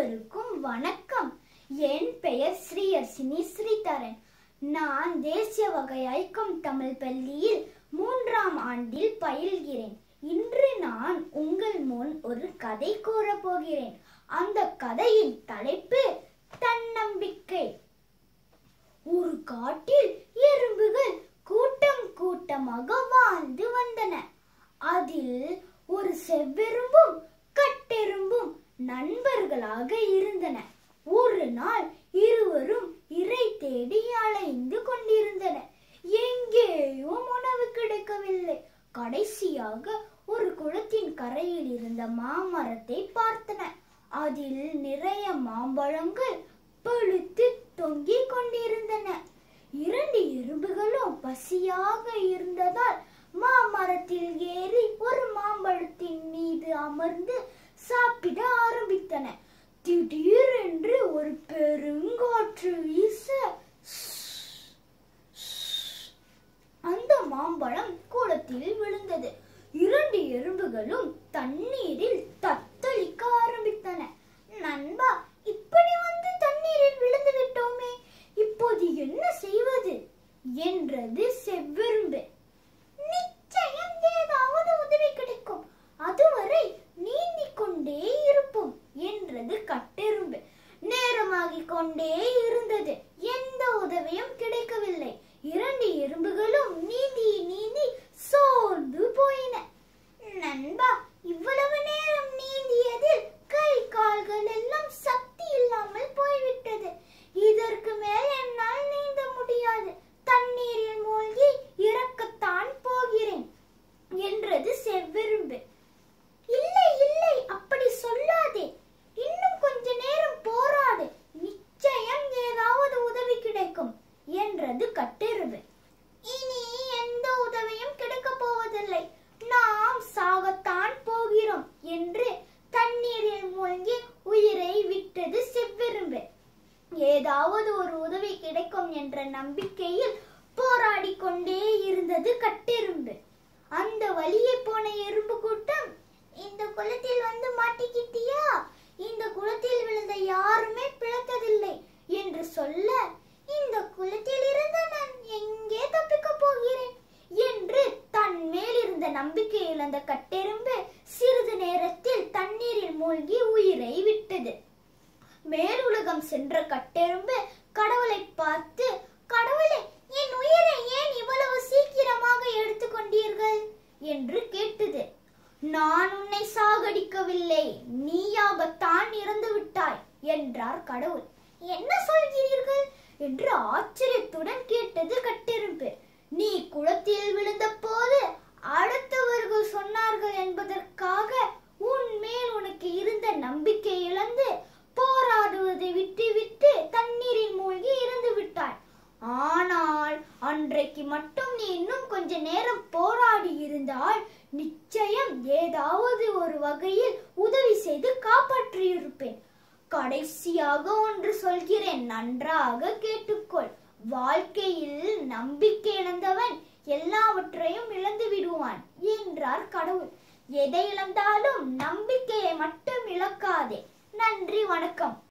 அனைவருக்கும் வணக்கம் என் பெயர் ஸ்ரீயர்சினி ஸ்ரீதரன் நான் தேசிய வகை ஐக்கம் தமிழ் பள்ளியில் மூன்றாம் ஆண்டில் பயில்கிறேன் இன்று நான் உங்கள் முன் ஒரு கதை கூறப் போகிறேன் அந்த கதையின் தலைப்பு தன்னம்பிக்கை ஒரு காட்டில் எறும்புகள் கூட்டம் கூட்டமாக வாழ்ந்து வந்தன அதில் ஒரு செவ்வெறும்பும் கட்டெறும்பும் நண்பர்களாக இருந்தன ஒரு நாள் இருவரும் இறை தேடி அலைந்து கொண்டிருந்தனர் எங்கேயும் உணவு கிடைக்கவில்லை கடைசியாக ஒரு குளத்தின் கரையில் இருந்த மாமரத்தை பார்த்தன அதில் நிறைய மாம்பழங்கள் பழுத்து தொங்கிக் கொண்டிருந்தன இரண்டு எறும்புகளும் பசியாக இருந்ததால் மாமரத்தில் ஏறி ஒரு மாம்பழத்தின் மீது அமர்ந்து சாப்பிட ஆரம்பித்தன திடீரென்று ஒரு பெருங்காற்று வீச அந்த மாம்பழம் குளத்தில் விழுந்தது இரண்டு எறும்புகளும் தண்ணீரில் தத்தளிக்க ஆரம்பித்தன நண்பா இப்படி வந்து தண்ணீரில் விழுந்து விட்டோமே இப்போது என்ன செய்வது என்றது செவ்வெறும்பு நிச்சயம் ஏதாவது உதவி கிடைக்கும் அதுவரை நீந்திக் கொண்டே இருப்போம் என்றது கட்டெறும்பு நேரமாகிக் கொண்டே இருந்தது எந்த உதவியும் கிடைக்கவில்லை இரண்டு எறும்புகளும் நீந்தி நீந்தி சோர்ந்து போயின நண்பா இவ்வளவு நேரம் நீந்தியதில் கை கால்கள் எல்லாம் சக்தி இல்லாமல் போய்விட்டது இதற்கு மேல் என்னால் நீந்த முடியாது தண்ணீரில் மூழ்கி இறக்கத்தான் போகிறேன் என்றது செவ்வெறும்பு இல்லை இல்லை அப்படி சொல்லாதே இன்னும் கொஞ்ச நேரம் போராடு நிச்சயம் ஏதாவது உதவி கிடைக்கும் என்றது கட்டெருவு இனி எந்த உதவியும் கிடைக்கப் போவதில்லை நாம் சாகத்தான் போகிறோம் என்று தண்ணீரில் மூழ்கி உயிரை விட்டது செவ்வெறும்பு ஏதாவது ஒரு உதவி கிடைக்கும் என்ற நம்பிக்கையில் போராடி கொண்டே இருந்தது கட்டெரும்பு அந்த வழியே போன எறும்பு கூட்டம் இந்த குளத்தில் வந்து மாட்டிக்கிட்டியா இந்த குளத்தில் விழுந்த யாருமே பிழைத்ததில்லை என்று சொல்ல இந்த குளத்தில் இருந்து நான் எங்கே தப்பிக்க போகிறேன் என்று தன் மேல் இருந்த நம்பிக்கை இழந்த கட்டெரும்பு சிறிது நேரத்தில் தண்ணீரில் மூழ்கி உயிரை விட்டது மேலுலகம் சென்ற கட்டெரும்பு கடவுளை பார்த்து கடவுளே என் உயிரை ஏன் இவ்வளவு சீக்கிரமாக எடுத்துக்கொண்டீர்கள் என்று கேட்டது நான் உன்னை சாகடிக்கவில்லை நீயாகத்தான் இறந்து விட்டாய் என்றார் கடவுள் என்ன சொல்கிறீர்கள் என்று ஆச்சரியத்துடன் கேட்டது கட்டெரும்பு நீ குளத்தில் விழுந்த போது அடுத்தவர்கள் சொன்னார்கள் என்பதற்காக உன் மேல் உனக்கு இருந்த நம்பிக்கை இழந்து போராடுவதை விட்டுவிட்டு தண்ணீரில் மூழ்கி இறந்து விட்டாய் ஆனால் அன்றைக்கு மட்டும் நீ இன்னும் கொஞ்ச நேரம் போராடி இருந்தால் நிச்சயம் ஏதாவது ஒரு வகையில் உதவி செய்து காப்பாற்றியிருப்பேன் கடைசியாக ஒன்று சொல்கிறேன் நன்றாக கேட்டுக்கொள் வாழ்க்கையில் நம்பிக்கை இழந்தவன் எல்லாவற்றையும் இழந்து விடுவான் என்றார் கடவுள் எதை இழந்தாலும் நம்பிக்கையை மட்டும் இழக்காதே நன்றி வணக்கம்